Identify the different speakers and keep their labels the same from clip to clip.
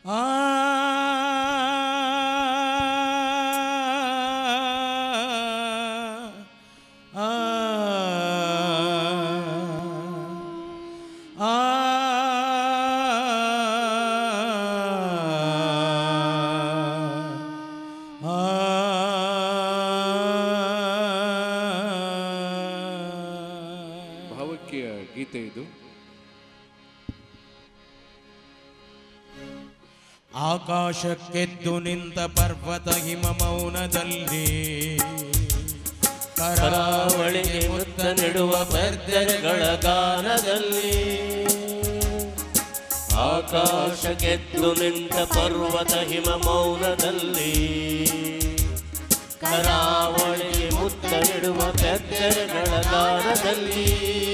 Speaker 1: ಆ ಆ ಆ
Speaker 2: ಭಾವಕ್ಕೆ ಗೀತೆ ಇದು
Speaker 1: ಆಕಾಶಕ್ಕೆದ್ದು ನಿಂತ ಪರ್ವತ ಹಿಮ ಮೌನದಲ್ಲಿ
Speaker 3: ಕರಾವಳಿಗೆ ಮುತ್ತ ನೆಡುವ ಭರ್ಜನೆಗಳ ಗಾನದಲ್ಲಿ ಆಕಾಶ ಗೆದ್ದು ನಿಂತ ಪರ್ವತ ಹಿಮ ಮೌನದಲ್ಲಿ ಕರಾವಳಿಗೆ ಮುತ್ತ ನೆಡುವ ಭರ್ಜನೆಗಳ ಗಾನದಲ್ಲಿ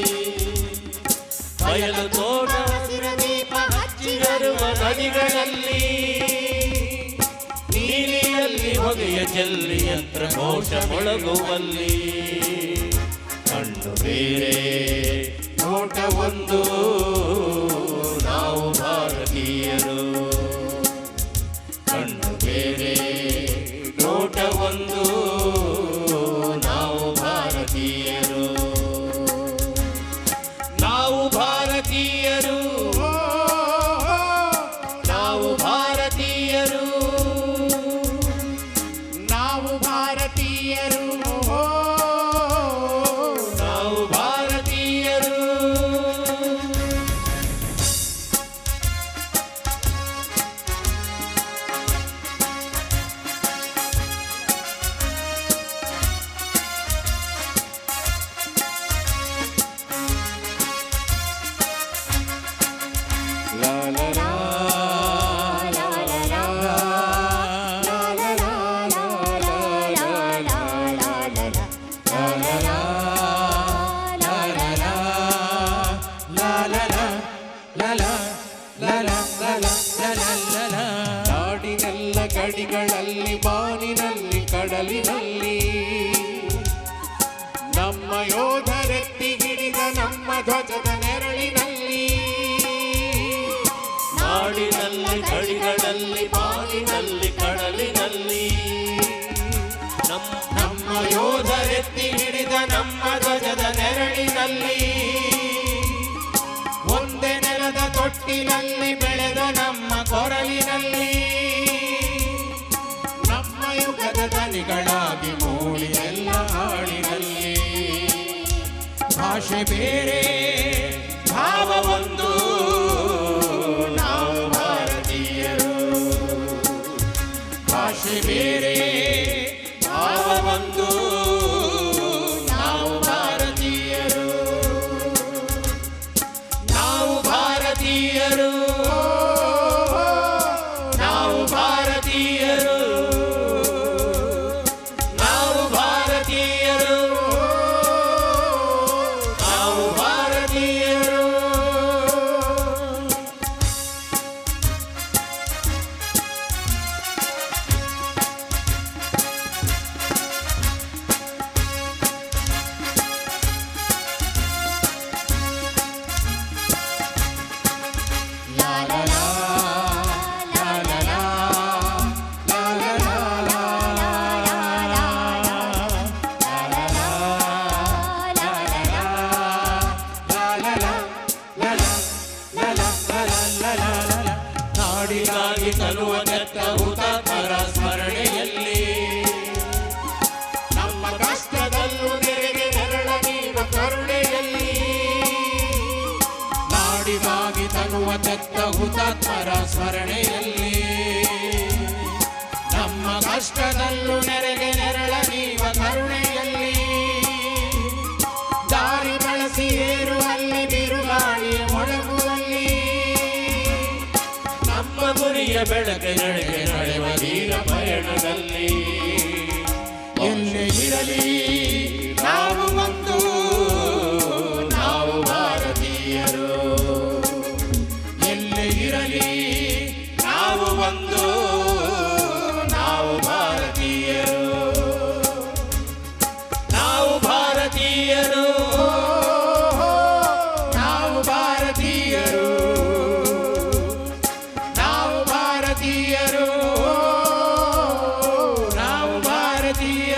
Speaker 3: ಬಯಲು ತೋಟ ಹಸಿರ ದೀಪ ಹಚ್ಚಿರುವ ನದಿಗಳಲ್ಲಿ ನೀಲಿಯಲ್ಲಿ ಹೊಗೆಯ ಚೆಲ್ಲಿ ಯಂತ್ರ ಘೋಷ ಮೊಳಗುವಲ್ಲಿ ಕಣ್ಣು ಬೇರೆ ನೋಟ ಒಂದು ನಾವು ಭಾರತೀಯರು ಕಣ್ಣು ಬೇರೆ ನೋಟ ಒಂದು ನಾವು ಭಾರತೀಯರು ನಾವು ಭಾರತೀಯರು ನಾವು ಭಾರತೀಯರು
Speaker 2: ನಾವು ಭಾರತೀಯರು
Speaker 3: ನಾವು ಭಾರತೀಯರು
Speaker 2: ಲಾ ಲಾ ಲಾ ನಾಡಿನೆಲ್ಲ ಗಡಿಗಳಲ್ಲಿ ಬಾನಿನಲ್ಲಿ ಕಡಲಿನಲ್ಲಿ ನಮ್ಮ ಯೋಧರೆತ್ತಿ ಹಿಡಿದ ನಮ್ಮ ಧ್ವಜದ ನೆರಳಿನಲ್ಲಿ
Speaker 3: ನಾಡಿನಲ್ಲಿ ಕಡಿಗಳಲ್ಲಿ ಬಾನಿನಲ್ಲಿ ಕಡಲಿನಲ್ಲಿ ನಮ್ಮ
Speaker 2: ನಮ್ಮ ಯೋಧರೆತ್ತಿ ಹಿಡಿದ ನಮ್ಮ ಧ್ವಜದ ನೆರಳಿನಲ್ಲಿ ಒಂದೇ ನೆಲದ ತೊಟ್ಟಿನಲ್ಲಿ ಬೆಳೆದ ನಮ್ಮ ಕೊರಳಿನಲ್ಲಿ ನಮ್ಮ ಯುಗದ ದನಿಗಳಾಗಿ ಮೂಡಿ ಎಲ್ಲ ಹಾಡಿನಲ್ಲಿ ಭಾಷೆ ಬೇರೆ ಭಾವ ಒಂದು ನಾವು ಭಾರತೀಯರು ಭಾಷೆ ಬೇರೆ ಭಾವ ಒಂದು ನಾವು ಭಾರತೀಯರು ನಾವು ಭಾರತೀಯರು ನಾವು ಭಾರತೀಯರು ನಾವು ಭಾರತೀಯರು ನಾವು ಭಾರತೀಯರು
Speaker 3: ನಾಡಿಗಾಗಿ ತನುವ ತೆತ್ತ ಹುತಾತ್ಮರ ಸ್ಮರಣೆಯಲ್ಲಿ
Speaker 2: ನಮ್ಮ ಕಷ್ಟದಲ್ಲೂ ನೆರೆಗೆ ನೆರಳ ನೀವ ಕರುಣೆಯಲ್ಲಿ ನಾಡಿಗಾಗಿ ತಗುವ ತೆತ್ತ ಹುತಾತ್ಮರ ಸ್ಮರಣೆಯಲ್ಲಿ ನಮ್ಮ ಕಷ್ಟದಲ್ಲೂ ನೆರೆಗೆ ನೆರಳ ನೀವ ಕರುಣೆಯಲ್ಲಿ ದಾರಿ ಬಳಸಿ ಏರುವಲ್ಲಿ ಬಿರುಗಾಳಿಯ ಮೊಳಗುವಲ್ಲಿ
Speaker 3: ನಮ್ಮ ಗುರಿಯ ಬೆಳಕಿನಡೆಗೆ ನಡೆವ ಧೀರ ಪಯಣದಲ್ಲಿ
Speaker 2: ಎಲ್ಲೇ ಇರಲಿ ನಾವು ಒಂದು ನಾವು ಭಾರತೀಯರು ಎಲ್ಲೇ ಇರಲಿ ನಾವು ಒಂದು ನಾವು ಭಾರತೀಯರು
Speaker 3: ನಾವು ಭಾರತೀಯರು
Speaker 2: ನಾವು ಭಾರತೀಯರು ನಾವು ಭಾರತೀಯರು ಕಾಶಿಯ